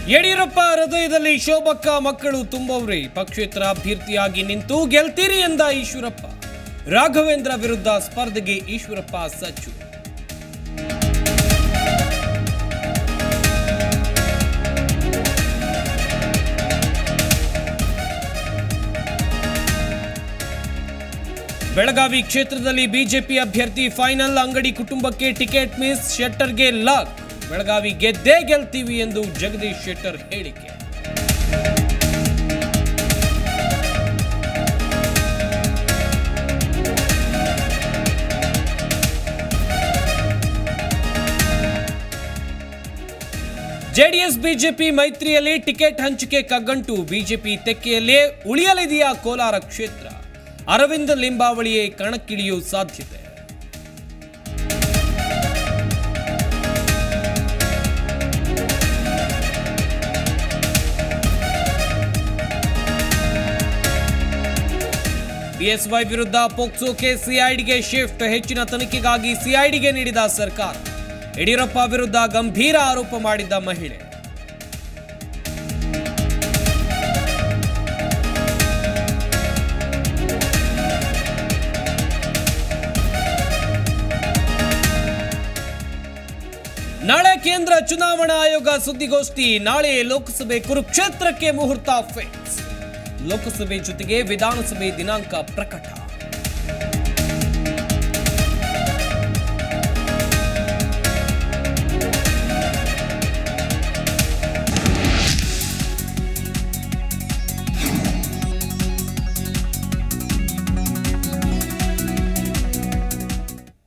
ಯಡಿಯೂರಪ್ಪ ಹೃದಯದಲ್ಲಿ ಶೋಭಕ್ಕ ಮಕ್ಕಳು ತುಂಬವ್ರಿ ಪಕ್ಷೇತರ ಅಭ್ಯರ್ಥಿಯಾಗಿ ನಿಂತು ಗೆಲ್ತೀರಿ ಎಂದ ಈಶ್ವರಪ್ಪ ರಾಘವೇಂದ್ರ ವಿರುದ್ಧ ಸ್ಪರ್ಧೆಗೆ ಈಶ್ವರಪ್ಪ ಸಜ್ಜು ಬೆಳಗಾವಿ ಕ್ಷೇತ್ರದಲ್ಲಿ ಬಿಜೆಪಿ ಅಭ್ಯರ್ಥಿ ಫೈನಲ್ ಅಂಗಡಿ ಕುಟುಂಬಕ್ಕೆ ಟಿಕೆಟ್ ಮಿಸ್ ಶೆಟ್ಟರ್ಗೆ ಲಾಕ್ ಬೆಳಗಾವಿ ಗೆದ್ದೇ ಗೆಲ್ತೀವಿ ಎಂದು ಜಗದೀಶ್ ಶೆಟ್ಟರ್ ಹೇಳಿಕೆ ಜೆಡಿಎಸ್ ಬಿಜೆಪಿ ಮೈತ್ರಿಯಲ್ಲಿ ಟಿಕೆಟ್ ಹಂಚಿಕೆ ಕಗ್ಗಂಟು ಬಿಜೆಪಿ ತೆಕ್ಕೆಯಲ್ಲೇ ಉಳಿಯಲಿದೆಯಾ ಕೋಲಾರ ಕ್ಷೇತ್ರ ಅರವಿಂದ ಲಿಂಬಾವಳಿಯೇ ಕಣಕ್ಕಿಳಿಯುವ ಸಾಧ್ಯತೆ ಬಿಎಸ್ವೈ ವಿರುದ್ಧ ಪೋಕ್ಸೋ ಕೇಸ್ ಸಿಐಡಿಗೆ ಶಿಫ್ಟ್ ಹೆಚ್ಚಿನ ತನಿಖೆಗಾಗಿ ಸಿಐಡಿಗೆ ನೀಡಿದ ಸರ್ಕಾರ ಯಡಿಯೂರಪ್ಪ ವಿರುದ್ಧ ಗಂಭೀರ ಆರೋಪ ಮಾಡಿದ್ದ ಮಹಿಳೆ ನಾಳೆ ಕೇಂದ್ರ ಚುನಾವಣಾ ಆಯೋಗ ಸುದ್ದಿಗೋಷ್ಠಿ ನಾಳೆ ಲೋಕಸಭೆ ಕುರುಕ್ಷೇತ್ರಕ್ಕೆ ಮುಹೂರ್ತ ಫಿಕ್ಸ್ ಲೋಕಸಭೆ ಜೊತೆಗೆ ವಿಧಾನಸಭೆ ದಿನಾಂಕ ಪ್ರಕಟ